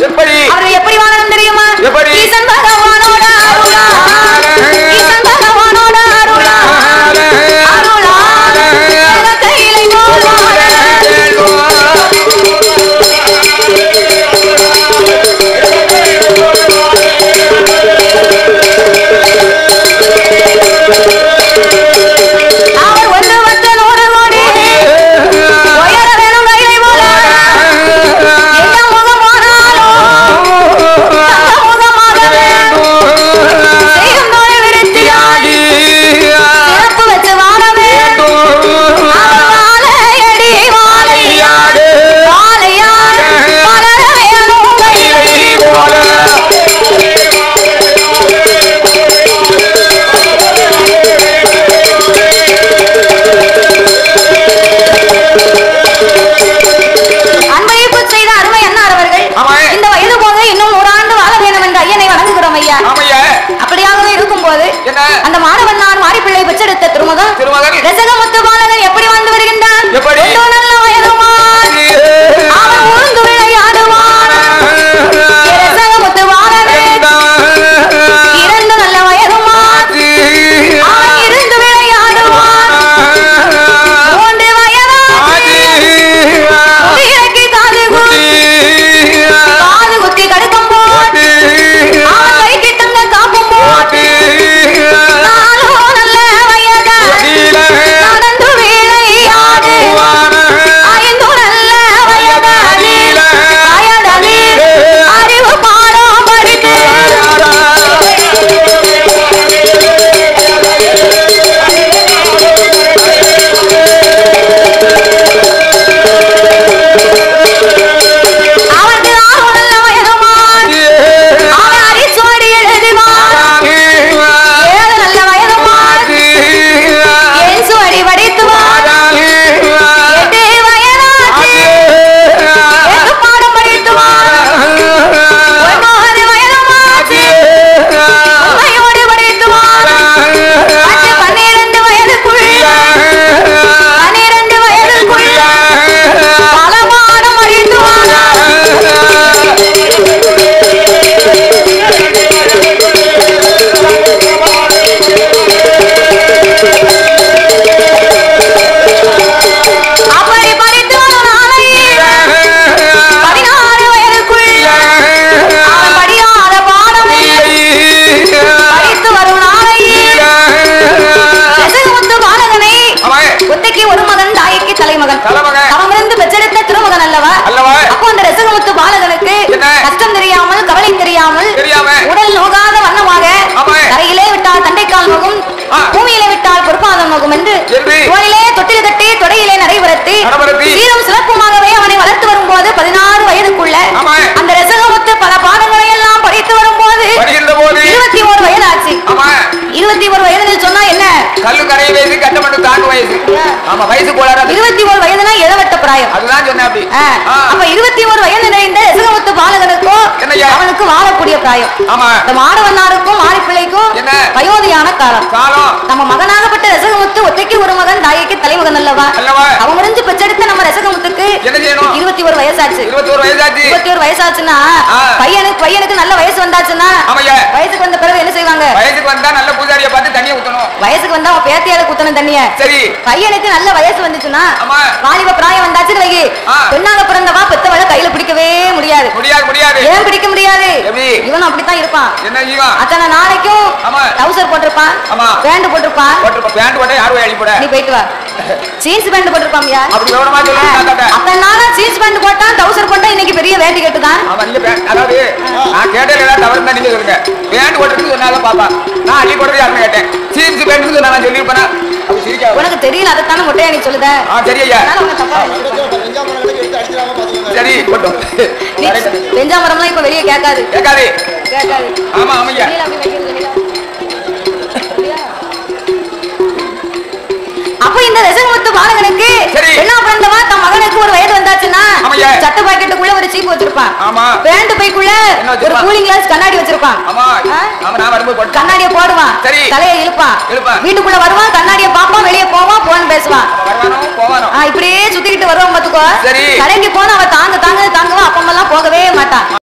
எப்படி அவர்கள் எப்படி வாழணும் தெரியுமா எப்படி? ஈசன் பகவானோட அருளா ஈசன் பகவானோட அருளா அருளா கையிலை போல் வாழ அவர் ஒன்று வச்ச நூறு கோடி உயர வேணும் கையிலை போல எந்த முகமானாலும் தங்க முகமாகவே செய்யும் தொழில் விருத்தியாகி சிறப்பு வச்சு வாழவே அவர் வாழையடி வாழையாடு வாழையாடு வளர வேணும் கையிலை அன்பளிப்பு செய்த அருமை அண்ணார் அவர்கள் ஆமா. இந்த வயது போக இன்னும் நூறாண்டு வாழ வேண்டும் என்று ஐயனை வணங்குகிறோம் ஐயா ஆமையா அப்படியாகவே இருக்கும்போது என்ன அந்த மாணவன் நான் மாரிப்பிள்ளை பெற்றெடுத்த திருமகன் திருமகன் ரசகமுத்து பாலகன் எப்படி வந்து வருகின்றான் எப்படி? ஒன்று நல்ல வயதுமான் அவன் உழுந்து விளையாடுவான் ரசகமுத்து பாலகன் இரண்டு நல்ல வயதுமான் அவன் இருந்து விளையாடுவான் மூன்று வயதாகி இறக்கி காது குத்தி காது குத்தி கடுக்கம் போட்டு அவன் கைக்கு தங்க காப்பும் போட்டு நானும் நல்ல வயதாகி நடந்து விளையாடு ஐந்து நல்ல வயதாகி வயதாகி அறிவு பாடம் படித்து அவனுக்கு ஆறு நல்ல வயதுமான் அவன் அரிசோடி எழுதுவான் ஏழு நல்ல வயதுமான் என் சுவடி படித்துவான் எட்டு வயதாச்சு எட்டு பாடம் படித்துவான் ஒன்பது வயதுமாச்சு உண்மையோடு படித்துவான் பத்து பன்னிரண்டு வயதுக்குள்ள பன்னிரண்டு வயதுக்குள்ள பல பாடம் படித்துவான் அப்படி படித்து வரும் நாளையில் பதினாறு வயதுக்குள்ள அவன் படியாத பாடமே படித்து வரும் நாளையில் ரசகமுத்து பாலகனை ஒத்தைக்கு ஒரு மகன் தாய்க்கு தலைமகன் தலைமகன். அவமிருந்து பெற்றெடுத்த திருமகன் அல்லவா அல்லவா? அப்போ அந்த ரசகமுத்து பாலகனுக்கு என்ன? கஷ்டம் தெரியாமல் கவலை தெரியாமல் தெரியாம. உடல் நோகாத வண்ணமாக ஆமா. தரையிலே விட்டால் தண்டைக்கால் நோகும் ஆ. பூமியிலே விட்டால் பொறுப்பாதம் நோகும் என்று எப்படி? தோளிலே தொட்டில் கட்டி தொடையிலே நடைபெறத்தி நடைபெறத்தி. சீரும் சிறப்புமாகவே அவனை வளர்த்து வரும்போது பதினாறு வயதுக்குள்ள ஆமா. அந்த ரசகமுத்து பல பாடங்களை எல்லாம் படித்து வரும்போது வருகின்ற போது இருபத்தி ஒரு வயதாச்சு ஆமா இருபத்தி ஒரு வயதுன்னு சொன்னா என்ன கல்லு கரைய வயசு கட்டமட்டு தாக்கு வயசு ஆமா வயசு கோளாறு அது. இருபத்தி ஒரு வயதுனா இளவட்ட பிராயம் அதுதான் சொன்னேன் அப்படி ஆ, ஆ. அப்ப இருபத்தி ஒரு வயது நிறைந்த ரசகமுத்து பாலகனுக்கும் என்னய்யா? அவனுக்கு வாழக்கூடிய பிராயம் ஆமா இந்த மாணவனாருக்கும் மாரிப்பிள்ளைக்கும் என்ன? வயோதியான காலம் காலம் நம்ம மகனாகப்பட்ட ரசகமுத்து ஒத்தைக்கு ஒரு மகன் தாய்க்கு தலைமகன் அல்லவா அல்லவா? அவன் முடிஞ்சு பெற்றெடுத்த நம்ம ரசகமுத்துக்கு என்ன செய்யணும் இருபத்தி ஒரு வயசாச்சு இருபத்தோரு வயசாச்சு இருபத்தி ஒரு வயசாச்சுன்னா ஆ. பையனுக்கு பையனுக்கு நல்ல வயசு வந்தாச்சுன்னா ஆமையா வயசுக்கு வந்த பிறகு என்ன செய்வாங்க வயசுக்கு வந்தா நல்ல பூஜாரியை பார்த்து தண்ணியை ஊத்தணும் வயசுக்கு வந்தா அவன் பேத்தியால குத்தணும் தண்ணிய சரி பையனுக்கு நல்ல வயசு வந்துச்சுன்னா ஆமா. வாலிப பிராயம் வந்தாச்சுன்னு வையி ஆ. பெண்ணாக பிறந்தவா பெத்தவளை கையில பிடிக்கவே முடியாது முடியாது முடியாது ஏன் பிடிக்க முடியாது எப்படி? இவனும் அப்படித்தான் இருப்பான் என்ன செய்வான் அத்தனை நாளைக்கும் ஆமா. டவுசர் போட்டிருப்பான் ஆமா. பேண்ட் போட்டிருப்பான் போட்டு பேண்ட் போட்டா யாரும் அழி போட நீ போயிட்டு வா ஜீன்ஸ் பேண்ட் போட்டிருப்பான்யா அப்படி விவரமா சொல்லுங்க அத்தனை நாளா ஜீன்ஸ் பேண்ட் போட்டான் டவுசர் போட்டா இன்னைக்கு பெரிய வேட்டி கட்டுதான் ஆமா நீங்க பேண்ட் அதாவது நான் கேட்டேன் ஏதாவது தவறு இருந்தா நீங்க சொல்லுங்க பேண்ட் போட்டுருக்கு சொன்னாதான் பாப்பா நான் அள்ளி போடுறது யாருன்னு கேட்டேன் ஜீன்ஸ் பேண்ட் நான் சொல்லியிருப்பேன் அப்படி சிரிக்காது உனக்கு தெரியல அதைத்தானே மொட்டையா நீ சொல்லுத ஆ சரி ஐயா அதனால உனக்கு தப்பா நினைச்சுப்பாங்க. சரி போட்டோம் நீ வெஞ்சாமரம்லாம் இப்ப வெளியே கேட்காது கேட்காது கேட்காது ஆமா ஆமையா நீல அப்படி வைக்கிறது இல்லையா? அப்படியா? அப்ப இந்த ரசகமுத்து பாலகனுக்கு சரி. என்ன பிறந்தவா தன் மகனுக்கு ஒரு வயது வந்தாச்சுன்னா ஆமாய்யா. சட்ட பாக்கெட்டுக்குள்ள ஒரு சீப்பு வச்சிருப்பான் ஆமா பேண்ட் பைக்குள்ள என்ன ஒரு வச்சிருப்பான்? கூலிங் கிளாஸ் கண்ணாடி வச்சிருப்பான் ஆமா ஆ? ஆமா நான் வரும்போது போட்டேன் கண்ணாடிய போடுவான் சரி. தலையை இழுப்பான் இழுப்பான். வீட்டுக்குள்ள வருவான் கண்ணாடிய பாப்பான் வெளியே போவான் போன் பேசுவான் வருவானோ போவானோ ஆ, இப்படியே சுத்திக்கிட்டு வருவான் பாத்துக்கோ சரி. கடைக்கு போனா அவ தாங்க தாங்க தாங்குவா அப்பமெல்லாம் போகவே மாட்டான்